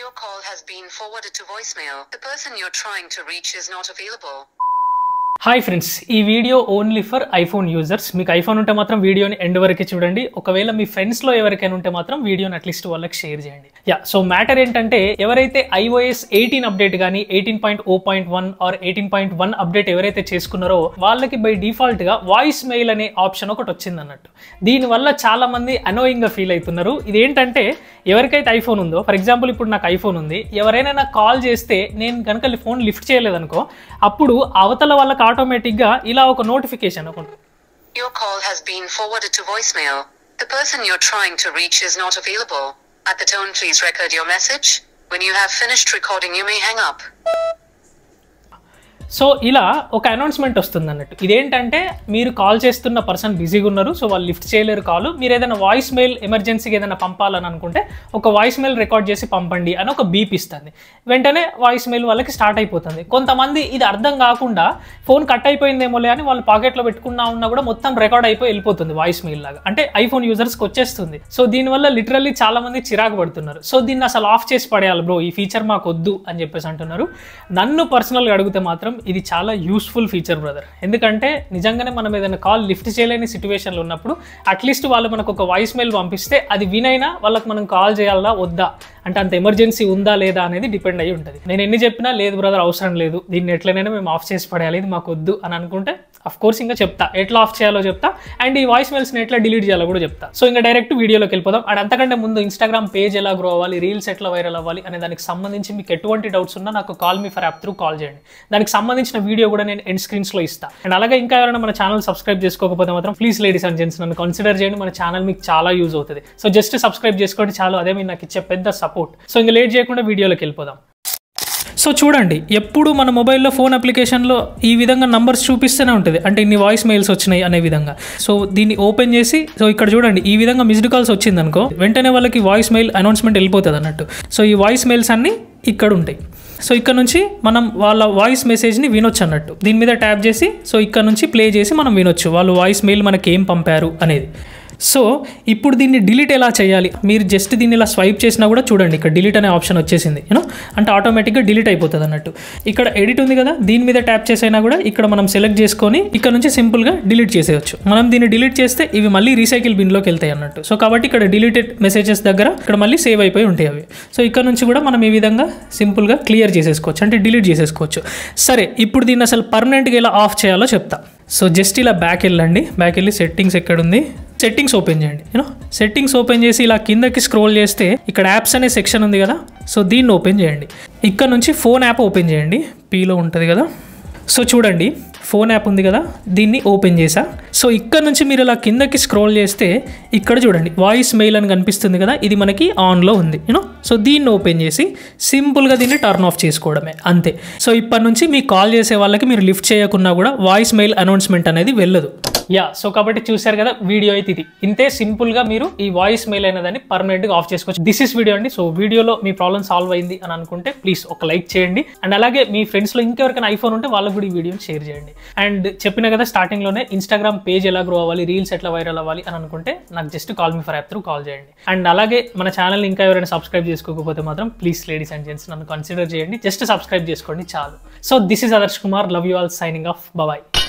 Your call has been forwarded to voicemail. The person you're trying to reach is not available. Hi friends ఈ video only for iPhone users మీకు iPhone ఉంటే మాత్రం వీడియోని end వరకు చూడండి ఒకవేళ మీ ఫ్రెండ్స్లో ఎవరికైనా ఉంటే మాత్రం వీడియోని అట్లీస్ట్ వాళ్ళకి షేర్ చేయండి యా సో మ్యాటర్ ఏంటంటే ఎవరైతే ఐఓఎస్ ఎయిటీన్ అప్డేట్ కానీ eighteen point O point one or eighteen point one update ఎవరైతే చేసుకున్నారో వాళ్ళకి బై డిఫాల్ట్గా వాయిస్ మెయిల్ అనే ఆప్షన్ ఒకటి వచ్చింది అన్నట్టు దీనివల్ల చాలా మంది అనోయింగ్గా ఫీల్ అవుతున్నారు ఇదేంటంటే ఎవరికైతే ఐఫోన్ ఉందో ఫర్ ఎగ్జాంపుల్ ఇప్పుడు నాకు ఐఫోన్ ఉంది ఎవరైనా నాకు కాల్ చేస్తే నేను కనుక ఫోన్ లిఫ్ట్ చేయలేదనుకో అప్పుడు అవతల వాళ్ళకి ఆటోమేటిక్గా ఇలా ఒక నోటిఫికేషన్ ఒక Your call has been forwarded to voicemail. The person you're trying to reach is not available. At the tone, please record your message. When you have finished recording, you may hang up. So ఇలా ఒక announcement వస్తుంది అన్నట్టు ఇదేంటంటే మీరు call చేస్తున్న person బిజీగా ఉన్నారు so వాళ్ళు లిఫ్ట్ చేయలేరు కాల్ మీరు ఏదైనా వాయిస్ మెయిల్ ఎమర్జెన్సీగా ఏదైనా పంపాలని అనుకుంటే ఒక వాయిస్ మెయిల్ రికార్డ్ చేసి పంపండి అని ఒక బీప్ ఇస్తుంది వెంటనే వాయిస్ మెయిల్ వాళ్ళకి స్టార్ట్ అయిపోతుంది కొంతమంది ఇది అర్థం కాకుండా ఫోన్ కట్ అయిపోయిందేమోలే అని వాళ్ళు పాకెట్లో పెట్టుకున్నా ఉన్నా కూడా మొత్తం రికార్డ్ అయిపోయి వెళ్ళిపోతుంది వాయిస్ మెయిల్ లాగా అంటే ఐఫోన్ యూజర్స్కి వచ్చేస్తుంది సో దీనివల్ల లిటరల్లీ చాలా మంది చిరాకు పడుతున్నారు సో దీన్ని అసలు ఆఫ్ చేసి పడేయాలి బ్రో ఈ ఫీచర్ మాకు వద్దు అని చెప్పేసి అంటున్నారు నన్ను పర్సనల్గా అడిగితే మాత్రం ఇది చాలా యూస్ఫుల్ ఫీచర్ బ్రదర్ ఎందుకంటే నిజంగానే మనం ఏదైనా కాల్ లిఫ్ట్ చేయలేని సిచ్యువేషన్లో ఉన్నప్పుడు అట్లీస్ట్ వాళ్ళు మనకు ఒక వాయిస్ మెయిల్ పంపిస్తే అది వినైనా వాళ్ళకి మనం కాల్ చేయాలా వద్దా అంటే అంత ఎమర్జెన్సీ ఉందా లేదా అనేది డిపెండ్ అయ్యి ఉంటుంది నేను ఎన్ని చెప్పినా లేదు బ్రదర్ అవసరం లేదు దీన్ని ఎట్లనైనా మేము ఆఫ్ చేసి పడేయాలి ఇది మాకు వద్దు అని అనుకుంటే అఫ్ కోర్స్ ఇంకా చెప్తా ఎట్లా ఆఫ్ చేయాలో చెప్తా అండ్ ఈ వాయిస్ మెయిల్స్ని ఎట్లా డిలీట్ చేయాలో కూడా చెప్తా సో ఇంకా డైరెక్ట్ వీడియోలోకి వెళ్ళిపోదాం అండ్ అంతకంటే ముందు ఇన్స్టాగ్రామ్ పేజ్ ఎలా గ్రో అవ్వాలి రీల్స్ ఎట్లా వైరల్ అవ్వాలి అనే దానికి సంబంధించి మీకు ఎటువంటి డౌట్స్ ఉన్నా నాకు call me for app through call చేయండి దానికి సంబంధించిన వీడియో కూడా నేను ఎండ్ స్క్రీన్స్లో ఇస్తా అండ్ అలాగే ఇంకా ఎవరైనా మన ఛానల్ సబ్స్క్రైబ్ చేసుకోకపోతే మాత్రం ప్లీజ్ లేడీస్ అండ్ జెంట్స్ నన్ను కన్సిడర్ చేయండి మన ఛానల్ మీకు చాలా యూజ్ అవుతుంది సో జస్ట్ సబ్స్క్రైబ్ చేసుకోండి చాలు అదే మీరు నాకు ఇచ్చే పెద్ద సపోర్ట్ సో ఇంకా లేట్ చేయకుండా వీడియోలోకి వెళ్ళిపోదాం సో చూడండి ఎప్పుడు మన మొబైల్లో ఫోన్ అప్లికేషన్లో ఈ విధంగా నంబర్స్ చూపిస్తూనే ఉంటుంది అంటే ఇన్ని వాయిస్ మెయిల్స్ వచ్చినాయి అనే విధంగా సో దీన్ని ఓపెన్ చేసి సో ఇక్కడ చూడండి ఈ విధంగా మిస్డ్ కాల్స్ వచ్చింది అనుకో వెంటనే వాళ్ళకి వాయిస్ మెయిల్ అనౌన్స్మెంట్ వెళ్ళిపోతుంది అన్నట్టు సో ఈ వాయిస్ మెయిల్స్ అన్నీ ఇక్కడ ఉంటాయి సో ఇక్కడ నుంచి మనం వాళ్ళ వాయిస్ మెసేజ్ని వినొచ్చు అన్నట్టు దీని మీద ట్యాప్ చేసి సో ఇక్కడ నుంచి ప్లే చేసి మనం వినొచ్చు వాళ్ళు వాయిస్ మెయిల్ మనకి ఏం పంపారు అనేది సో ఇప్పుడు దీన్ని డిలీట్ ఎలా చేయాలి మీరు జస్ట్ దీన్ని ఇలా స్వైప్ చేసినా కూడా చూడండి ఇక్కడ డిలీట్ అనే ఆప్షన్ వచ్చేసింది యూనో అంటే ఆటోమేటిక్గా డిలీట్ అయిపోతుంది అన్నట్టు ఇక్కడ ఎడిట్ ఉంది కదా దీని మీద ట్యాప్ చేసైనా కూడా ఇక్కడ మనం సెలెక్ట్ చేసుకొని ఇక్కడ నుంచి సింపుల్గా డిలీట్ చేసేయచ్చు మనం దీన్ని డిలీట్ చేస్తే ఇవి మళ్ళీ రీసైకిల్ బిన్లోకి వెళ్తాయి అన్నట్టు సో కాబట్టి ఇక్కడ డిలీటెడ్ మెసేజెస్ దగ్గర ఇక్కడ మళ్ళీ సేవ్ అయిపోయి ఉంటాయి అవి సో ఇక్కడ నుంచి కూడా మనం ఈ విధంగా సింపుల్గా క్లియర్ చేసేసుకోవచ్చు అంటే డిలీట్ చేసేసుకోవచ్చు సరే ఇప్పుడు దీన్ని అసలు పర్మనెంట్గా ఎలా ఆఫ్ చేయాలో చెప్తా సో జస్ట్ ఇలా బ్యాక్ వెళ్ళండి బ్యాక్ వెళ్ళి సెట్టింగ్స్ ఎక్కడుంది సెట్టింగ్స్ ఓపెన్ చేయండి యూనో సెట్టింగ్స్ ఓపెన్ చేసి ఇలా కిందకి స్క్రోల్ చేస్తే ఇక్కడ యాప్స్ అనే సెక్షన్ ఉంది కదా సో దీన్ని ఓపెన్ చేయండి ఇక్కడ నుంచి ఫోన్ యాప్ ఓపెన్ చేయండి పీలో ఉంటుంది కదా సో చూడండి ఫోన్ యాప్ ఉంది కదా దీన్ని ఓపెన్ చేసా సో ఇక్కడ నుంచి మీరు ఇలా కిందకి స్క్రోల్ చేస్తే ఇక్కడ చూడండి వాయిస్ మెయిల్ అని కనిపిస్తుంది కదా ఇది మనకి ఆన్లో ఉంది యూనో సో దీన్ని ఓపెన్ చేసి సింపుల్గా దీన్ని టర్న్ ఆఫ్ చేసుకోవడమే అంతే సో ఇప్పటి నుంచి మీకు కాల్ చేసే వాళ్ళకి మీరు లిఫ్ట్ చేయకున్నా కూడా వాయిస్ మెయిల్ అనౌన్స్మెంట్ అనేది వెళ్ళదు యా సో కాబట్టి చూశారు కదా వీడియో అయితే ఇది ఇంతే సింపుల్గా మీరు ఈ వాయిస్ మెయిల్ అనేదాన్ని పర్మనెంట్గా ఆఫ్ చేసుకోవచ్చు దిస్ ఇస్ వీడియో అండి సో వీడియోలో మీ ప్రాబ్లమ్ సాల్వ్ అయింది అని అనుకుంటే ప్లీజ్ ఒక లైక్ చేయండి అండ్ అలాగే మీ ఫ్రెండ్స్లో ఇంకెవరికైనా ఐఫోన్ ఉంటే వాళ్ళకి కూడా ఈ వీడియోని షేర్ చేయండి అండ్ చెప్పిన కదా స్టార్టింగ్లోనే ఇన్స్టాగ్రామ్ పేజ్ ఎలా గ్రో అవ్వాలి రీల్స్ ఎట్లా వైరల్ అవ్వాలి అని అనుకుంటే నాకు just call me for app through call చేయండి అండ్ అలాగే మన ఛానల్ ఇంకా ఎవరైనా సబ్స్క్రైబ్ చేసుకోకపోతే మాత్రం ప్లీజ్ లేడీస్ అండ్ జెంట్స్ నన్ను కన్సిడర్ చేయండి జస్ట్ సబ్స్క్రైబ్ చేసుకోండి చాలు so this is Adarsh Kumar love you all signing off bye